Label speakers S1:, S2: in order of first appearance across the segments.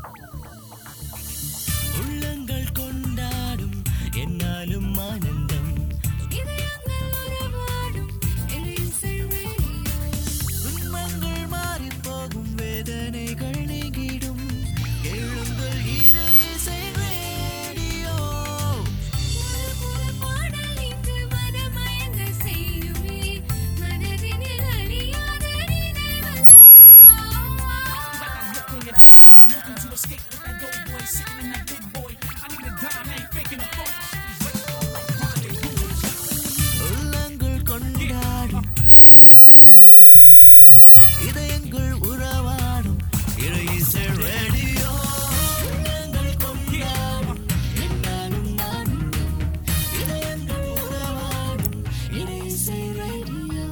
S1: உள்ளங்கள் கொண்டாடும் என்னாலும் ஆனந்தம்
S2: இதயங்கள் உறவாடும் இசை ரேடியோ
S1: துன்பங்கள் மாறி போகும் வேதனைகள் நீங்கிடும் கேளுங்கள் இறை இசை ரேடியோ
S2: ஒரு புது பாடல் இன்று மனமயங்க செய்யுமே மனதினில் அழியாத நினைவெல்லாம்
S1: உள்ளங்கள் கொண்டாடும் என்னாலும் ஆனந்தம் இதயங்கள் உறவாடும் இறை இசை ரேடியோ உள்ளங்கள் கொண்டாடும் என்னாலும் ஆனந்தம் இதயங்கள் உறவாடும் இறை இசை ரேடியோ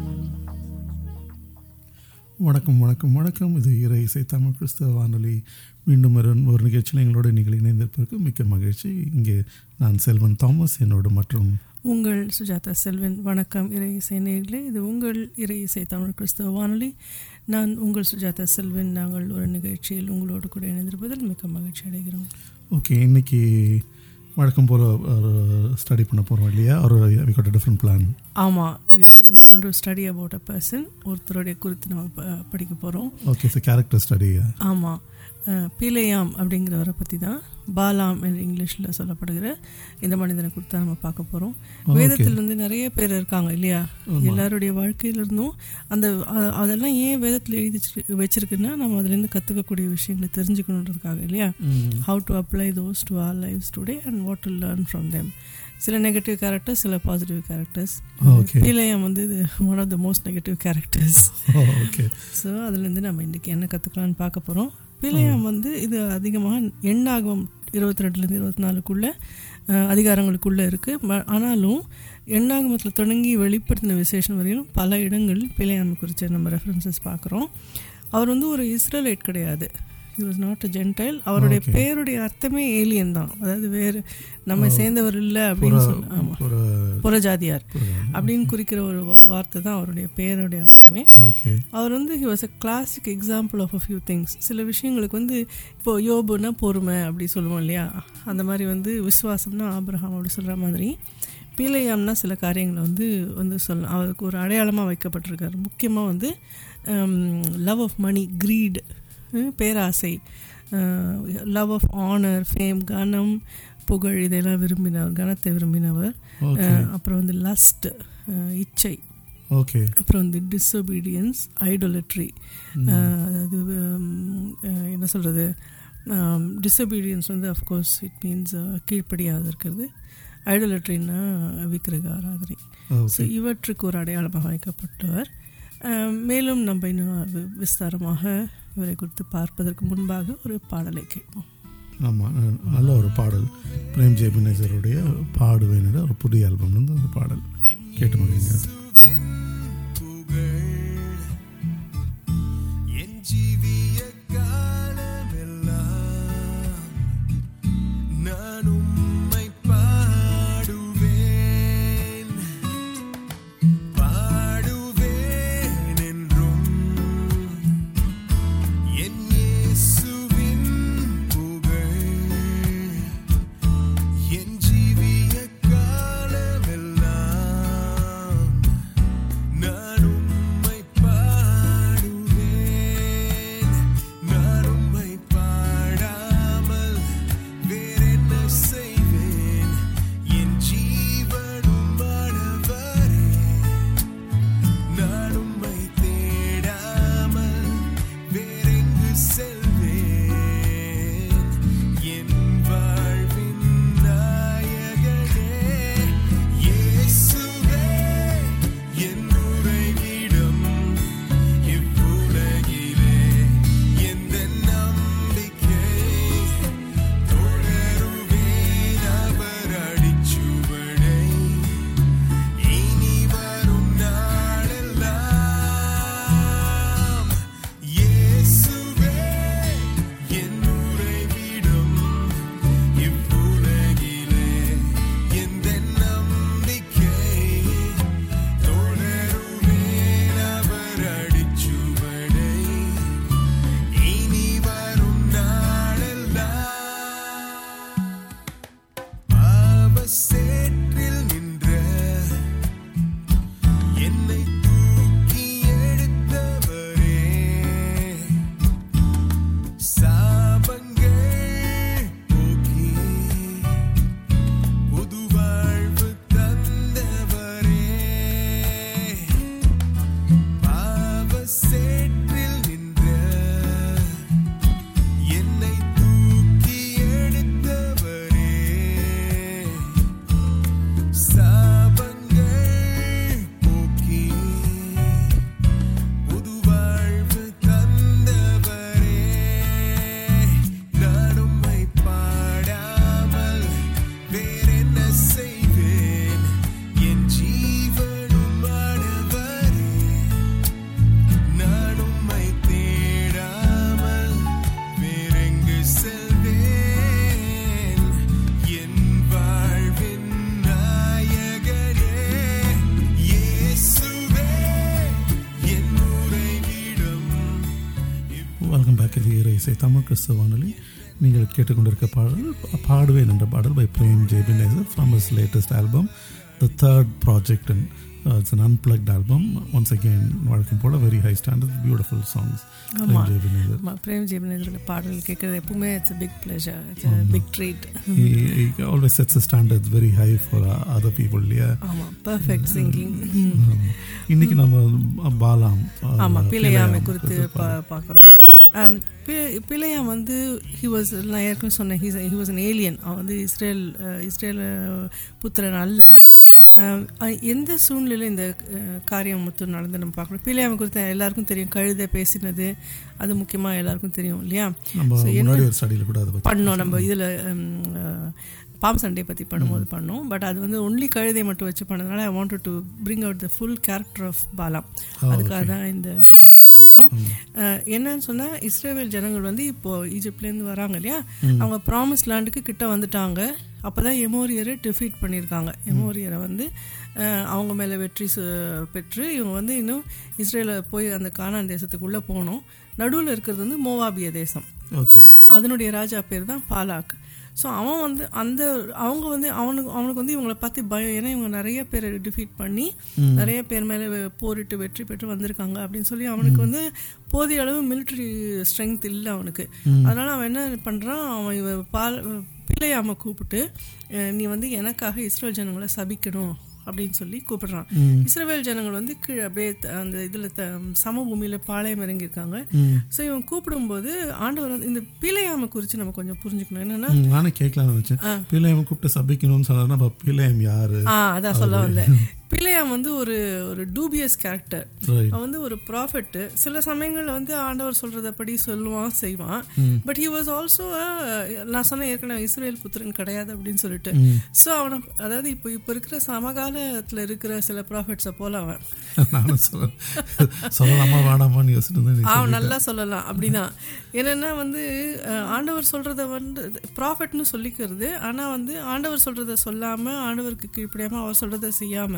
S3: வணக்கம் வணக்கம் வணக்கம் இது இறை இசை தமிழ் கிறிஸ்தவ வானொலி மீண்டும் ஒரு ஒரு நிகழ்ச்சியில் எங்களோட நீங்கள் இணைந்திருப்பதற்கு மிக்க மகிழ்ச்சி இங்கே நான் செல்வன் தாமஸ் என்னோடு மற்றும்
S4: உங்கள் சுஜாதா செல்வன் வணக்கம் இறை இசை நேர்களே இது உங்கள் இறை இசை தமிழ் கிறிஸ்தவ வானொலி நான் உங்கள் சுஜாதா செல்வன் நாங்கள் ஒரு நிகழ்ச்சியில் உங்களோடு கூட இணைந்திருப்பதில் மிக்க மகிழ்ச்சி அடைகிறோம்
S3: ஓகே இன்னைக்கு வழக்கம் போல் ஒரு ஸ்டடி பண்ண போகிறோம் இல்லையா ஒரு வி காட் டிஃப்ரெண்ட் பிளான்
S4: ஆமாம் we want to study about a person ஒருத்தருடைய குறித்து நம்ம ப- படிக்க போகிறோம்
S3: ஓகே சார் கேரக்டர் ஸ்டடி
S4: ஆமாம் பீலையாம் அப்படிங்கிறவரை பற்றி தான் பாலாம் என்று இங்கிலீஷில் சொல்லப்படுகிற இந்த மனிதனை குறித்து தான் நம்ம பார்க்க போகிறோம் வேதத்தில் வந்து நிறைய பேர் இருக்காங்க இல்லையா எல்லாருடைய வாழ்க்கையிலிருந்தும் அந்த அ- அதெல்லாம் ஏன் வேதத்தில் எழுதி வச்சிரு- வச்சிருக்குன்னா நம்ம அதுலேருந்து கற்றுக்கக்கூடிய விஷயங்களை தெரிஞ்சுக்கணுன்றதுக்காக இல்லையா how to apply those to our lives today and what to learn from them சில நெகட்டிவ் கேரக்டர்ஸ் சில பாசிட்டிவ் கேரக்டர்ஸ்
S3: Okay.
S4: பீலையாம் வந்து one of the most negative characters
S3: okay
S4: so அதுலேருந்து நம்ம இன்றைக்கி என்ன கற்றுக்கலான்னு பார்க்க போகிறோம் பிழையம் வந்து இது அதிகமாக எண்ணாகம் இருபத்தி ரெண்டுலேருந்து இருபத்தி நாலுக்குள்ளே அதிகாரங்களுக்குள்ளே இருக்குது ஆனாலும் எண்ணாகமத்தில் தொடங்கி வெளிப்படுத்தின விசேஷம் வரையிலும் பல இடங்களில் பிழையாமை குறித்த நம்ம ரெஃபரன்சஸ் பார்க்குறோம் அவர் வந்து ஒரு இஸ்ரேலைட் கிடையாது he was not a gentile அவருடைய
S3: Okay.
S4: பேருடைய அர்த்தமே ஏலியன் தான் அதாவது வேறு நம்ம சேர்ந்தவர் இல்லை அப்படின்னு சொல்லி ஆமாம்
S3: ஒரு
S4: புறஜாதியார் அப்படின்னு குறிக்கிற ஒரு வா- வார்த்தை தான் அவருடைய பேருடைய அர்த்தமே
S3: ஓகே
S4: அவர் வந்து he was a classic example of a few things சில விஷயங்களுக்கு வந்து இப்போ யோபுனா பொறுமை அப்படி சொல்லுவோம் இல்லையா அந்த மாதிரி வந்து விசுவாசம்னா ஆபிரகாம் அப்படி சொல்கிற மாதிரி பீலையாம்னா சில காரியங்களை வந்து வந்து சொல்லலாம் அவருக்கு ஒரு அடையாளமாக வைக்கப்பட்டிருக்காரு முக்கியமாக வந்து லவ் ஆஃப் மணி க்ரீடு பேராசை லவ் ஆஃப் ஆனர் ஃபேம் கனம் புகழ் இதெல்லாம் விரும்பினவர் கனத்தை விரும்பினவர்
S3: ஓகே
S4: அஹ், அப்புறம் வந்து லஸ்ட் இச்சை
S3: ஓகே
S4: அப்புறம் வந்து டிஸ்ஒபீடியன்ஸ் ஐடோலட்ரி அதாவது உம், அஹ், என்ன சொல்கிறது டிஸ்ஒபீடியன்ஸ் வந்து அஃப்கோர்ஸ் இட் மீன்ஸ் கீழ்ப்படியாது இருக்கிறது ஐடோலட்ரின்னா விக்கிரக ஆராதனை ஸோ
S3: ஓகே
S4: இவற்றுக்கு ஒரு அடையாளமாக வைக்கப்பட்டவர் அஹ், மேலும் நம்ம இன்னும் வி- விஸ்தாரமாக இவரை குறித்து பார்ப்பதற்கு முன்பாக ஒரு பாடலை கேட்போம்
S3: ஆமாம் நல்ல ஒரு பாடல் பிரேம் ஜெபினேசருடைய பாடுவேனிட ஒரு புதிய ஆல்பம்லேருந்து ஒரு பாடல் கேட்டு மகிழ்ங்க
S1: என் ஜீவிய காலமெல்லாம் நான் உம்மை பாடுவேன் பாடுவேன் என்றும் என் இயேசுவின் புகழ் என் ஜீவிய காலமெல்லாம் நான் உம்மை பாடுவேன் நான் உம்மை பாடாமல் வேறென்ன செய்வேன் என் ஜீவனும் மாணவரே நான் உம்மை தேடாமல் வேறெங்கு செல்வேன் என் வாழ்வின் நாயகனே இயேசுவே என் உறைவிடம் இவ்வுலகிலே எந்த நம்பிக்கை தொடருவேன் அவர் அடிச்சுவடை இனி வரும் நாளெல்லாம் இயேசுவே
S3: வெல்கம் பேக் இது இறை இசை தமிழ் கிறிஸ்தவ வானொலி நீங்கள் கேட்டுக்கொண்டிருக்க பாடல் பாடுவேன் என்ற பாடல் by Prem Jebinesar from his latest album the third project and it's an unplugged album once again வழக்கம் போல very high standard beautiful songs
S4: ஆமா.
S3: பிரேம் ஜெபினேசர்
S4: ஆமாம் பிரேம் ஜெயமனேந்திரோட பாடல் கேட்குறது எப்பவுமே it's big pleasure it's big treat
S3: he, he always sets the standards very high for uh, other people இல்லையா
S4: ஆமாம் பர்ஃபெக்ட் சிங்கிங்
S3: ஆமா. இன்னைக்கு நம்ம பாலாம் uh,
S4: ஆமாம் பிள்ளையாமை குறித்து
S3: குறித்து
S4: பா பார்க்குறோம் பிள்ளையாம் வந்து ஹி வாஸ் நான் ஏற்கனவே சொன்னேன் he he was an alien அவன் வந்து இஸ்ரேல் அஹ், இஸ்ரேல் அஹ், புத்திரன் அல்ல அஹ், அஹ், எந்த சூழ்நிலையில் இந்த அஹ், காரியம் மொத்தம் நடந்து நம்ம பார்க்கணும் பிள்ளையாமை குறித்து எல்லாருக்கும் தெரியும் கழுதை பேசினது அது முக்கியமாக எல்லாருக்கும் தெரியும் இல்லையா
S3: நம்ம
S4: So, என்ன-
S3: முன்னாடி ஒரு ஸ்டடியில் கூட அதை பத்தி
S4: பண்ணோம் நம்ம இதில் பாம் சண்டே பற்றி பண்ணும்போது பண்ணோம் பட் அது வந்து ஒன்லி கழுதை மட்டும் வச்சு பண்ணதுனால I want to bring out the full character of Balaam அதுக்காக தான் இந்த ஸ்டடி பண்ணுறோம் என்னன்னு சொன்னால் இஸ்ரேல் ஜனங்கள் வந்து இப்போ ஈஜிப்ட்லேருந்து வராங்க இல்லையா அவங்க ப்ராமிஸ் லேண்டுக்கு கிட்ட வந்துட்டாங்க அப்போ தான் எமோரியரை டிஃபீட் பண்ணியிருக்காங்க எமோரியரை வந்து அஹ், அவங்க மேலே வெற்றி சு- பெற்று இவங்க வந்து இன்னும் இஸ்ரேலை போய் அந்த கானான் தேசத்துக்குள்ளே போகணும் நடுவில் இருக்கிறது வந்து மோவாபிய தேசம்
S3: ஓகே
S4: அதனுடைய ராஜா பேர் தான் பாலாக் ஸோ அவன் வந்து அந்த அவங்க வந்து அவனுக்கு அவனுக்கு வந்து இவங்களை பற்றி பயம் ஏன்னா இவங்க நிறைய பேரை டிஃபீட் பண்ணி நிறைய பேர் மேலே போரிட்டு வெற்றி பெற்று வந்திருக்காங்க அப்படின்னு சொல்லி அவனுக்கு வந்து போதிய அளவு மிலிட்ரி ஸ்ட்ரென்த் இல்லை அவனுக்கு அதனால அவன் என்ன பண்ணுறான் அவன் இவ பால் பிள்ளையாம கூப்பிட்டு அஹ், நீ வந்து எனக்காக இஸ்ரேல் ஜனங்களை சபிக்கணும் அப்படின்னு சொல்லி கூப்பிடுறான் இஸ்ரேல் ஜனங்கள் வந்து கீழே அப்படியே த- அந்த இதில் த சமபூமியில் பாளையம் இறங்கியிருக்காங்க ஸோ இவன் கூப்பிடும்போது ஆண்டவர் வந்து இந்த பிழையாமை குறித்து நம்ம கொஞ்சம் புரிஞ்சுக்கணும் என்னன்னா
S3: ம், நானே கேட்கலாம்னு நினைச்சேன் பிள்ளையம் கூப்பிட்டு சபிக்கணும்னு சொன்னா அப்ப பிள்ளையம் யாரு
S4: ஆ அதான் சொல்ல வந்தேன் பிள்ளையாம் வந்து ஒரு ஒரு டூபியஸ் கேரக்டர்
S3: Right.
S4: அவன் வந்து ஒரு ப்ராஃபிட் சில சமயங்கள்ல வந்து ஆண்டவர் சொல்றதப்படி சொல்லுவான் செய்வான் பட் ஹி வாஸ் ஆல்சோ நான் சொன்ன ஏற்கனவே இஸ்ரேல் புத்திரன் கிடையாது அப்படின்னு சொல்லிட்டு ஸோ அவனை அதாவது இப்போ இப்போ இருக்கிற சமகாலத்துல இருக்கிற சில ப்ராஃபிட்ஸை போல அவன்
S3: நானும் சொல்ல சொல்லலாமா வேணாமான்னு யோசிச்சுட்டு இருந்தேன். நீ
S4: அவன் நல்லா சொல்லலாம் அப்படிதான் என்னன்னா வந்து அஹ், ஆண்டவர் சொல்றத வந்து ப்ராஃபிட்னு சொல்லிக்கிறது ஆனா வந்து ஆண்டவர் சொல்றத சொல்லாம ஆண்டவருக்கு கீழ்ப்படியாம அவர் சொல்றத செய்யாம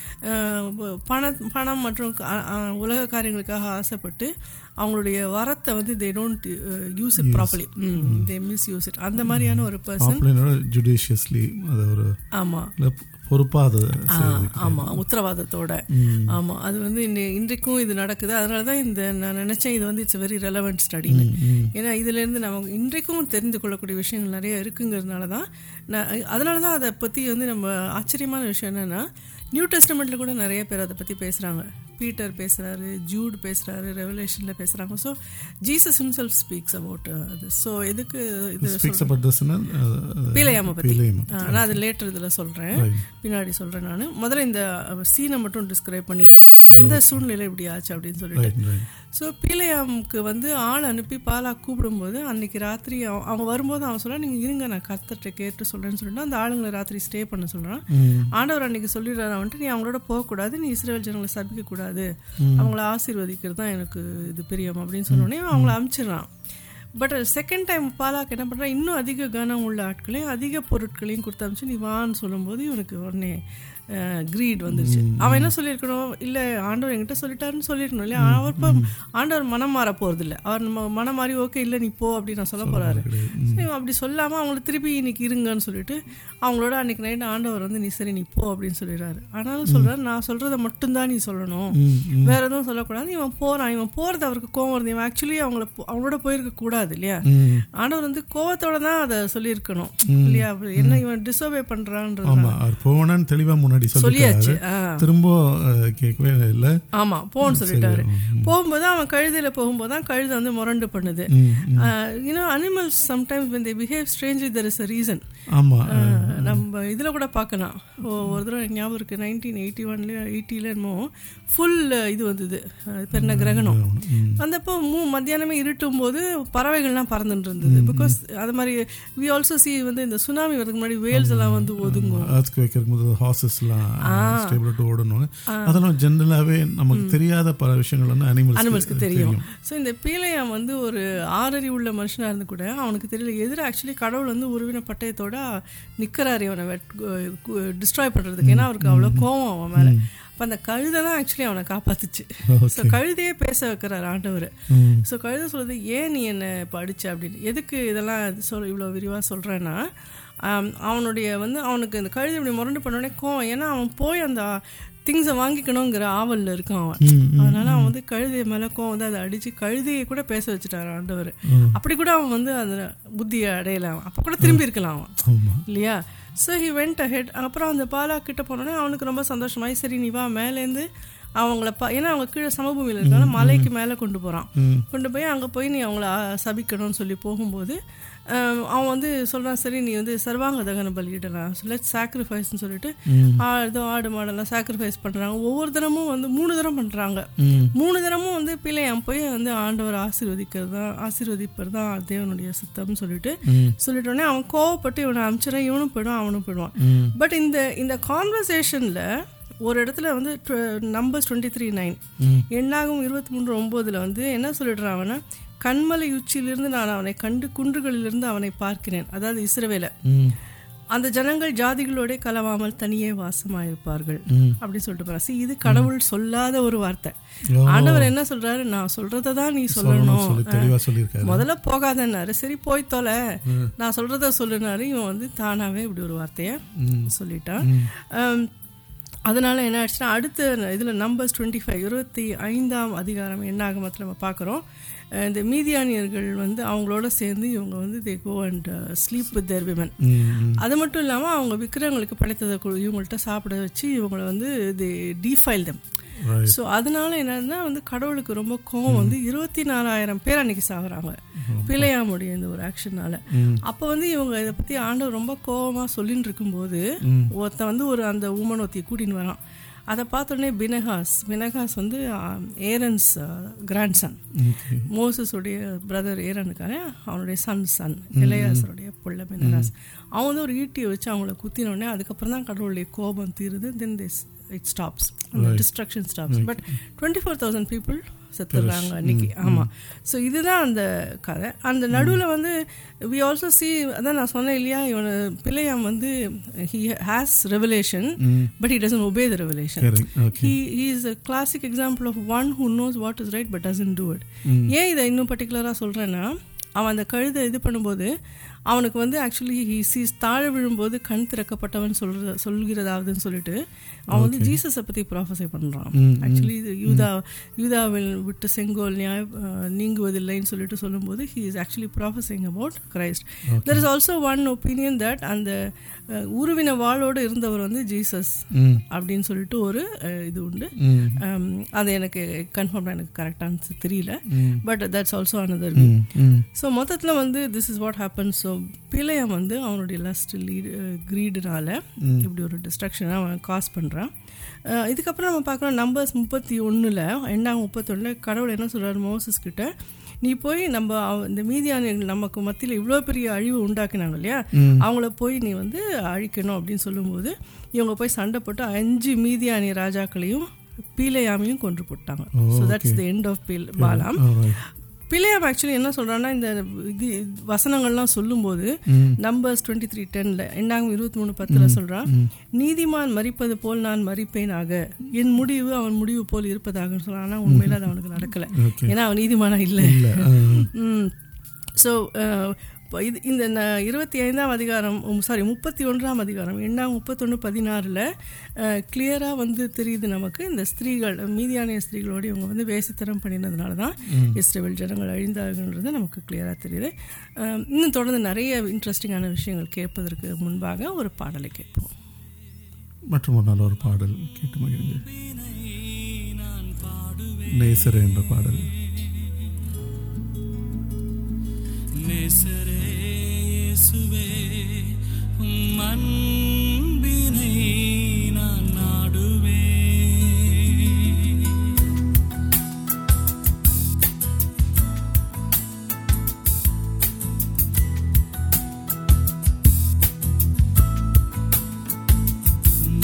S4: அஹ், பண பணம் மற்றும் க- அஹ், உலக காரியங்களுக்காக ஆசைப்பட்டு அவங்களுடைய வரத்தை வந்து they don't use it properly they misuse it அந்த மாதிரியான ஒரு பர்சன்
S3: அப்படின்னோட ஜுடிஷியஸ்லி அது ஒரு
S4: ஆமா
S3: இல்ல, பொறுப்பா அதை செய்யறது
S4: ஆமா உத்தரவாதத்தோட ஆமா அது வந்து இன்னை- இன்றைக்கும் இது நடக்குது அதனால தான் இந்த நான் நினைச்சேன் இது வந்து இட்ஸ் வெரி ரெலவெண்ட் ஸ்டடின்னு ஏன்னா இதுல இருந்து நம்ம இன்றைக்கும் தெரிந்து கொள்ளக்கூடிய விஷயங்கள் நிறைய இருக்குங்கிறதுனால தான் நான் அதனால தான் அதை பத்தி வந்து நம்ம ஆச்சரியமான விஷயம் என்னன்னா நியூ டெஸ்டமெண்ட்ல கூட நிறைய பேர் அதை பத்தி பேசுறாங்க பீட்டர் பேசுறாரு ஜூட் பேசுறாரு ரெவலேஷன்ல பேசுறாங்க so Jesus himself speaks about அது ஸோ எதுக்கு இது
S3: ஸ்பீக்ஸ் அபவுட் திஸ்
S4: பீலையாம பத்தி
S3: பீலையாமை
S4: ஆ, நான் அது லேட்டர் இதில் சொல்கிறேன் பின்னாடி சொல்கிறேன் நான் முதல்ல இந்த சீனை மட்டும் டிஸ்கிரைப் பண்ணிடுறேன் எந்த சூழ்நிலை இப்படி ஆச்சு அப்படின்னு சொல்லிட்டு
S3: ரைட் ரைட்
S4: ஸோ பீலையாமுக்கு வந்து ஆள் அனுப்பி பாலா கூப்பிடும்போது அன்னைக்கு ராத்திரி அவ- அவங்க வரும்போது அவன் சொல்கிறான் நீங்கள் இருங்க நான் கர்த்தர்கிட்ட கேட்டு சொல்கிறேன்னு சொல்லிட்டு அந்த ஆளுங்களை ராத்திரி ஸ்டே பண்ண சொல்கிறான் ஆண்டவர் அன்னைக்கு சொல்லிடுறாரு வந்துட்டு நீ அவங்களோட போகக்கூடாது நீ இஸ்ரேல் ஜனங்களை சபிக்கக்கூடாது அவங்கள ஆசீர்வதிக்கிறது தான் எனக்கு இது பிரியம் அப்படின்னு சொன்னோடனே அவங்கள அனுப்பிச்சிடுறான் பட் செகண்ட் டைம் பாலாக்கு என்ன பண்ணுறான் இன்னும் அதிக கனம் உள்ள ஆட்களையும் அதிக பொருட்களையும் கொடுத்து அனுப்பிச்சு நீ வான்னு சொல்லும்போது இவனுக்கு உடனே கிரீட் வந்துருச்சு அவன் என்ன சொல்லியிருக்கணும் இல்லை ஆண்டவர் என்கிட்ட சொல்லிட்டாருன்னு சொல்லியிருக்கணும் இல்லையா அவர் இப்போ ஆண்டவர் மனம் மாற போகிறது இல்லை அவர் நம்ம மனம் மாறி ஓகே இல்லை நீ போ அப்படின்னு நான் சொல்ல போகிறாரு அப்படி சொல்லாமல் அவங்கள திருப்பி இன்னைக்கு இருங்கன்னு சொல்லிட்டு அவங்களோட அன்னைக்கு நைட் ஆண்டவர் வந்து நீ சரி நீ போ அப்படின்னு சொல்லிடுறாரு ஆனாலும் சொல்கிறாரு நான் சொல்கிறத மட்டும்தான் நீ சொல்லணும் வேற எதுவும் சொல்லக்கூடாது இவன் போறான் இவன் போறது அவருக்கு கோவம் வருது இவன் ஆக்சுவலி அவங்கள போ- அவங்களோட போயிருக்க கூடாது இல்லையா ஆண்டவர் வந்து கோவத்தோட தான் அதை சொல்லியிருக்கணும் இல்லையா அப்படி என்ன இவன் டிசோபே பண்றான்றது
S3: ஆமா அவர் போனான்னு தெளிவா முன்னாடி
S4: சொல்லியாச்சு
S3: சொல்லிட்டாரு
S4: ஆ.
S3: திரும்ப அஹ், கேட்கவே இல்லை
S4: ஆமா போன்னு சொல்லிட்டாரு போகும்போது அவன் கழுதையில போகும்போது தான் கழுதை வந்து முரண்டு பண்ணுது you know animals sometimes when they behave strangely there is a reason
S3: ஆமா
S4: நம்ம இதில் கூட பார்க்கலாம் ஓ- ஒரு தடவை எனக்கு ஞாபகம் இருக்குது நைன்டீன் எயிட்டி ஒன்லேயோ எயிட்டியில் என்னமோ ஃபுல் இது வந்தது அது பேர் என்ன கிரகணம் வந்தப்போ மூ மத்தியானமே இருட்டும் போது பறவைகள்லாம் பறந்துட்டு இருந்தது பிகாஸ் அது மாதிரி வி ஆல்சோ சி வந்து இந்த சுனாமி வரதுக்கு முன்னாடி வேல்ஸ் எல்லாம் வந்து ஒதுங்கும்
S3: அர்த் வைக்கிறதுக்கு போது ஹார்சஸ்லாம் ஸ்டேபிள் ஓடணும் அதெல்லாம் ஜென்ரலாகவே நமக்கு தெரியாத பல விஷயங்கள் வந்து
S4: அனிமல்ஸ்க்கு
S3: அனிமல்ஸ்க்கு
S4: தெரியும் ஸோ இந்த பீலையாம் வந்து ஒரு ஆறறிவு உள்ள மனுஷனாக இருந்து கூட அவனுக்கு தெரியல எதிர ஆக்சுவலி கடவுள் வந்து உருவின பட்டயத்தோட நிற்கிறாரு போயிட்டார் இவனை வெட் டிஸ்ட்ராய் பண்ணுறதுக்கு ஏன்னா அவருக்கு அவ்வளோ கோவம் அவன் மேலே அப்போ அந்த கழுதை தான் ஆக்சுவலி அவனை காப்பாத்துச்சு ஸோ கழுதையே பேச வைக்கிறார் ஆண்டவர்
S3: ம்.
S4: ஸோ கழுதை சொல்லுது ஏன் நீ என்னை படிச்ச அப்படின்னு எதுக்கு இதெல்லாம் சொல் இவ்வளோ விரிவாக சொல்கிறேன்னா அவனுடைய வந்து அவனுக்கு இந்த கழுதை இப்படி முரண்டு பண்ணோடனே கோவம் ஏன்னா அவன் போய் அந்த திங்ஸை வாங்கிக்கணுங்கிற ஆவலில் இருக்கான் அவன்
S3: ம், ம்.
S4: அதனால அவன் வந்து கழுதை மேலே கோவம் வந்து அதை அடித்து கழுதையை கூட பேச வச்சுட்டார் ஆண்டவர் அப்படி கூட அவன் வந்து அந்த புத்தியை அடையல அவன் அப்போ கூட திரும்பி இருக்கலாம் அவன்
S3: ஆமா
S4: இல்லையா ஸோ ஹி வெண்ட் அஹெட் அப்புறம் அந்த பாலா கிட்ட போனோடனே அவனுக்கு ரொம்ப சந்தோஷமாயி சரி நீ வா மேலேருந்து அவங்கள பா ஏன்னா அவங்க கீழே சமபூமியில் இருக்காங்க மலைக்கு மேலே கொண்டு போகிறான்
S3: ம்.
S4: கொண்டு போய் அங்கே போய் நீ அவங்கள ஆ, சபிக்கணும்னு சொல்லி போகும்போது ஆம், அவன் வந்து சொல்கிறான் சரி நீ வந்து சர்வாங்க தகன பலியிடலாம் லெட் சாக்ரிஃபைஸ்னு சொல்லிட்டு
S3: ம்.
S4: ஆ, ஏதோ ஆடு மாடெல்லாம் சாக்ரிஃபைஸ் பண்ணுறாங்க ஒவ்வொரு தினமும் வந்து மூணு தரம் பண்ணுறாங்க
S3: ம்.
S4: மூணு தினமும் வந்து பிள்ளையான் போய் வந்து ஆண்டவர் ஆசீர்வதிக்கிறது தான் ஆசீர்வதிப்பது தான் தேவனுடைய சித்தம்னு சொல்லிட்டு
S3: ம்.
S4: சொல்லிட்டோடனே அவன் கோவப்பட்டு இவனை அனுப்பிச்சிடான் இவனும் போயிடுவான் அவனும் போயிடுவான்
S3: ம்.
S4: பட் இந்த இந்த கான்வர்சேஷனில் ஒரு இடத்துல வந்து நம்பர்ஸ் டுவெண்ட்டி த்ரீ நைன்
S3: ம்.
S4: எண்ணாகும் இருபத்தி மூன்று ஒம்போதில் வந்து என்ன சொல்லிடுறான் அவனை கண்மலை உச்சியிலிருந்து நான் அவனை கண்டு குன்றுகளிலிருந்து அவனை பார்க்கிறேன் அதாவது இஸ்ரவேல
S3: ம்.
S4: அந்த ஜனங்கள் ஜாதிகளோட கலவாமல் தனியே வாசமாயிருப்பார்கள்
S3: ம்.
S4: அப்படின்னு சொல்லிட்டு போறான் See, இது கடவுள் சொல்லாத ஒரு வார்த்தை
S3: ஓ.
S4: ஆண்டவர் என்ன சொல்றாரு நான் சொல்றதை தான் நீ
S3: சொல்லணும்
S4: சொல்லணும்
S3: சொல்லி தெளிவா சொல்லியிருக்காரு
S4: முதல்ல போகாதன்னாரு சரி போய் தொலை நான் சொல்றத சொல்லுனாரு இவன் வந்து தானாவே இப்படி ஒரு வார்த்தைய
S3: ம்.
S4: சொல்லிட்டான் Um, அதனால என்ன ஆயிடுச்சுன்னா அடுத்த இதில் நம்பர்ஸ் டுவெண்ட்டி ஃபைவ் இருபத்தி ஐந்தாம் அதிகாரம் என்னாகமத்தில் நம்ம பார்க்குறோம் இந்த மீதியானியர்கள் வந்து அவங்களோட சேர்ந்து இவங்க வந்து they go and sleep with their women
S3: hmm. Hmm.
S4: அது மட்டும் இல்லாமல் அவங்க விக்கிரங்களுக்கு படைத்ததை கு- இவங்கள்ட்ட சாப்பிட வச்சு இவங்களை வந்து தே டீஃபைல் தம்
S3: Right.
S4: ஸோ அதனால என்னன்னா வந்து கடவுளுக்கு ரொம்ப கோவம் வந்து இருபத்தி நாலாயிரம் பேர் அன்னைக்கு சாகுறாங்க பிள்ளையாமுடைய இந்த ஒரு ஆக்ஷனால
S3: ம்.
S4: அப்போ வந்து இவங்க இதை பற்றி ஆண்டவர் ரொம்ப கோவமா சொல்லின்னு இருக்கும்போது
S3: ம்.
S4: ஒருத்தன் வந்து ஒரு அந்த உமன் ஒருத்தி கூட்டின்னு வரான் அதை பார்த்தோன்னே பினகாஸ் பினகாஸ் வந்து ஏரன்ஸ் கிராண்ட்சன்
S3: Okay.
S4: மோசஸுடைய பிரதர் ஏரனுக்கான அவனுடைய சன் சன் இளையாசருடைய புள்ள பினகாஸ் அவன் வந்து ஒரு ஈட்டியை வச்சு அவங்கள குத்தின உடனே அதுக்கப்புறம் தான் கடவுளுடைய கோபம் தீருது தென் திஸ் இட் ஸ்டாப்ஸ் அந்த destruction stops but twenty four thousand people செத்துடுறாங்க அன்னைக்கு ஆமாம் ஸோ இதுதான் அந்த கதை அந்த நடுவில் வந்து வி ஆல்சோ see அதான் நான் சொன்னேன் இல்லையா இவனு பிள்ளையாம் வந்து he has revelation
S3: hmm.
S4: But he doesn't obey the revelation
S3: Correct. Okay.
S4: he he is a classic example of one who knows what is right but doesn't do it
S3: ம்.
S4: ஏன் இதை இன்னும் பர்டிகுலராக சொல்கிறேன்னா அவன் அந்த கழுதை இது பண்ணும்போது அவனுக்கு வந்து ஆக்சுவலி ஹி சீஸ் தாழ விழும்போது கண் திறக்கப்பட்டவன் சொல்ற சொல்கிறதாவதுன்னு சொல்லிட்டு அவன் வந்து ஜீசஸை பற்றி ப்ராஃபஸை பண்ணுறான்
S3: ம்,
S4: ஆக்சுவலி இது யூதா யூதாவில் விட்டு செங்கோல் நியாய அஹ், நீங்குவதில்லைன்னு சொல்லிட்டு சொல்லும்போது he is actually prophesying about Christ there is also one opinion that அந்த அஹ், உருவின வாளோடு இருந்தவர் வந்து ஜீசஸ்
S3: ம்.
S4: அப்படின்னு சொல்லிட்டு ஒரு அஹ், இது உண்டு
S3: ம்.
S4: Um, அது எனக்கு கன்ஃபார்மாக எனக்கு கரெக்டான தெரியல
S3: ம்.
S4: பட் தட்ஸ் ஆல்சோ அனதர்
S3: ம். ம்.
S4: ஸோ மொத்தத்தில் வந்து this is what happen so பிள்ளையம் வந்து அவனுடைய லஸ்ட் லீடு க்ரீடுனால இப்படி ஒரு டிஸ்ட்ரக்ஷனை அவன் காஸ் பண்ணுறான் இதுக்கப்புறம் நம்ம பார்க்குறோம் நம்பர்ஸ் முப்பத்தி ஒன்றில் எண்ணாங்க முப்பத்தொன்னில் கடவுள் என்ன சொல்கிறார் மோசஸ் கிட்ட நீ போய் நம்ம அவ- இந்த மீதியானியர்கள் நமக்கு மத்தியில் இவ்வளோ பெரிய அழிவு உண்டாக்குனாங்க இல்லையா அவங்கள போய் நீ வந்து அழிக்கணும் அப்படின்னு சொல்லும்போது இவங்க போய் சண்டை போட்டு அஞ்சு மீதியானிய ராஜாக்களையும் பீலையாமையும் கொன்று போட்டாங்க so that's the end of பீல் பாலாம்
S3: All right.
S4: பிள்ளையாம் ஆக்சுவலி என்ன சொல்றான்னா இந்த இது வசனங்கள்லாம் சொல்லும்போது நம்பர்ஸ் டுவெண்ட்டி த்ரீ டென்ல என்னாகும் இருபத்தி மூணு பத்துல சொல்றான் நீதிமான் மறிப்பது போல் நான் மறிப்பேனாக என் முடிவு அவன் முடிவு போல் இருப்பதாக சொல்றான் ஆனா உண்மையில அது அவனுக்கு நடக்கல
S3: Okay.
S4: ஏன்னா அவன் நீதிமானா இல்லை
S3: இல்ல ஆ.
S4: ஸோ இது இந்த ந- இருபத்தி ஐந்தாம் அதிகாரம் சாரி முப்பத்தி ஒன்றாம் அதிகாரம் எண்ணாம் முப்பத்தொன்று பதினாறில் கிளியராக வந்து தெரியுது நமக்கு இந்த ஸ்திரீகள் மீதியான ஸ்திரீகளோடு இவங்க வந்து வேசித்தனம் பண்ணினதுனால தான் இஸ்ரேல் ஜனங்கள் அழிந்தார்கள்ன்றது நமக்கு கிளியராக தெரியுது அஹ், இன்னும் தொடர்ந்து நிறைய இன்ட்ரெஸ்டிங்கான விஷயங்கள் கேட்பதற்கு முன்பாக ஒரு பாடலை கேட்போம்
S3: மற்றும் ஒரு நல்ல ஒரு பாடல் கேட்டு மகிழுங்க நேசரே என்ற பாடல்
S5: நேசரே இயேசுவே உம் அன்பினை நான் நாடுவேன்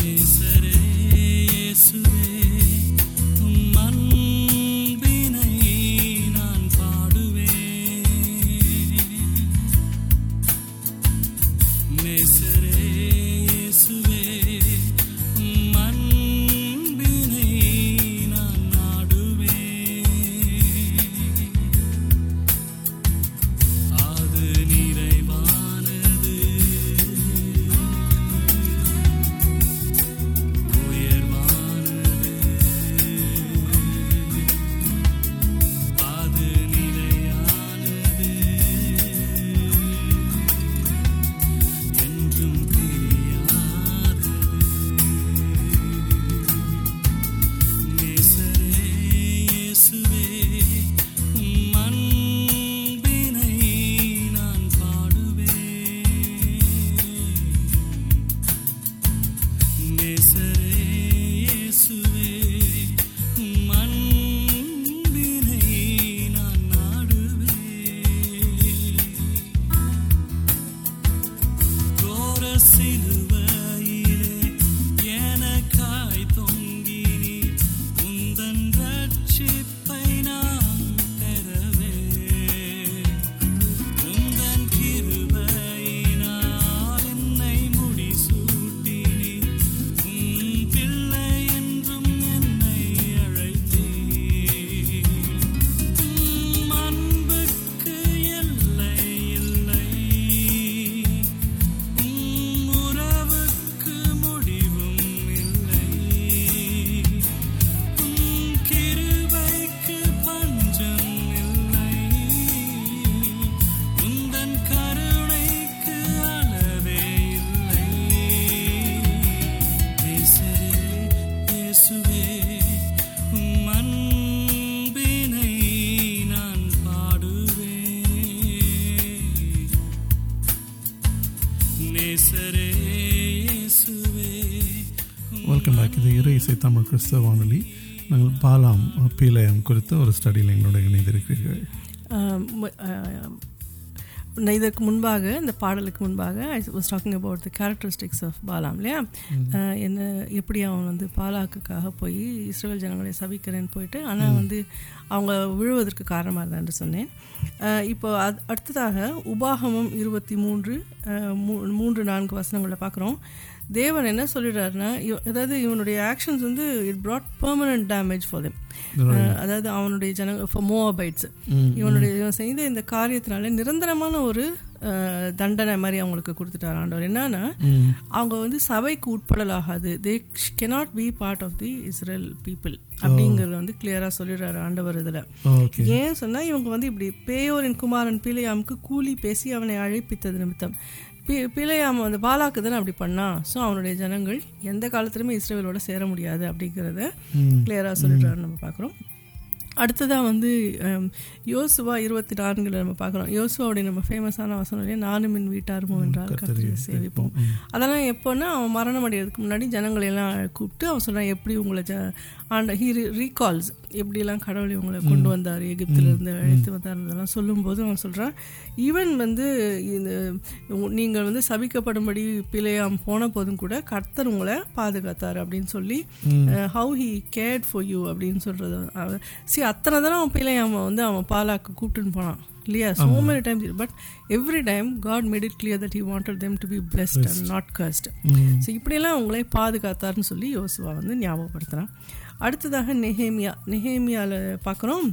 S5: நேசரே இயேசுவே உம் அன்பினை நேசரே இயேசுவே
S3: வெல்கம் பேக் இது இறை இசை தமிழ் கிறிஸ்தவ வானொலி நாங்கள் பாலாம் பீலயம் குறித்த ஒரு ஸ்டடியில் எங்களோட இணைந்திருக்கிறீர்கள்
S4: ஆம், மு- ஆம், நான் இதற்கு முன்பாக இந்த பாடலுக்கு முன்பாக I was talking about the characteristics of Balaam இல்லையா ஆஹ், என்ன எப்படி அவன் வந்து பாலாக்குக்காக போய் இஸ்ரேல் ஜனங்களை சபிக்கிறேன்னு போயிட்டு ஆனால் வந்து அவங்க விழுவதற்கு காரணமாக இருந்தான்னு சொன்னேன் ஆஹ், இப்போ அது அடுத்ததாக உபாகமம் இருபத்தி மூன்று ஆஹ், மூ- மூன்று நான்கு வசனங்களை பார்க்குறோம் தேவன் என்ன சொல்லிடுறாருன்னா இவ- அதாவது இவனுடைய ஆக்ஷன்ஸ் வந்து it brought permanent damage for them அதாவது அவனுடைய ஜன ஃபார் மோபைட்ஸ் இவனுடைய இவன் செய்த இந்த காரியத்தினால நிரந்தரமான ஒரு அஹ், தண்டனை மாதிரி அவங்களுக்கு கொடுத்துட்டார் ஆண்டவர் என்னன்னா அவங்க வந்து சபைக்கு உட்படலாகாது they cannot be part of the Israel people அப்படிங்கறத வந்து கிளியரா சொல்லிடுறாரு ஆண்டவர் இதுல
S3: ஓகே
S4: ஏன் சொன்னா இவங்க வந்து இப்படி பேயோரின் குமாரன் பிழையாமுக்கு கூலி பேசி அவனை அழைப்பித்தது நிமித்தம் பி- பிழையாம் வந்து பாலாக்கு தானே அப்படி பண்ணான் ஸோ அவனுடைய ஜனங்கள் எந்த காலத்துலையுமே இஸ்ரேலோட சேர முடியாது அப்படிங்கிறத கிளியராக சொல்லிடுறாரு நம்ம பார்க்குறோம் அடுத்ததாக வந்து ஹம், யோசுவா இருபத்தி நான்குல நம்ம பார்க்குறோம் யோசுவாவுடைய நம்ம ஃபேமஸான வசனம் இல்லையா நானும் என் வீட்டாருமோ என்றால் கர்த்தரை சேவிப்போம் அதெல்லாம் எப்போன்னா அவன் மரணம் அடைகிறதுக்கு முன்னாடி ஜனங்களை எல்லாம் கூப்பிட்டு அவன் சொல்கிறான் எப்படி உங்களை ஜ ஆண்ட ஹீ ரீகால்ஸ் எப்படிலாம் கடவுளை உங்களை கொண்டு வந்தார் எகிப்திலிருந்து அழைத்து வந்தார் இதெல்லாம் சொல்லும்போது அவன் சொல்கிறான் ஈவன் வந்து இந்த உங்க- நீங்கள் வந்து சபிக்கப்படும்படி பிழையாம் போன போதும் கூட கர்த்தர் உங்களை பாதுகாத்தார் அப்படின்னு சொல்லி how he cared for you அப்படின்னு சொல்கிறது சி அத்தனை தடவை அவன் பிழையாம வந்து அவன் பாலாக்கு கூப்பிட்டுன்னு போனான் இல்லையா so many times but every time God made it clear that he wanted them to be blessed and not cursed so இப்படியெல்லாம் அவங்களே பாதுகாத்தார்னு சொல்லி யோசுவா வந்து ஞாபகப்படுத்துகிறான் அடுத்ததாக நெஹேமியா நெஹேமியாவில் பார்க்குறோம்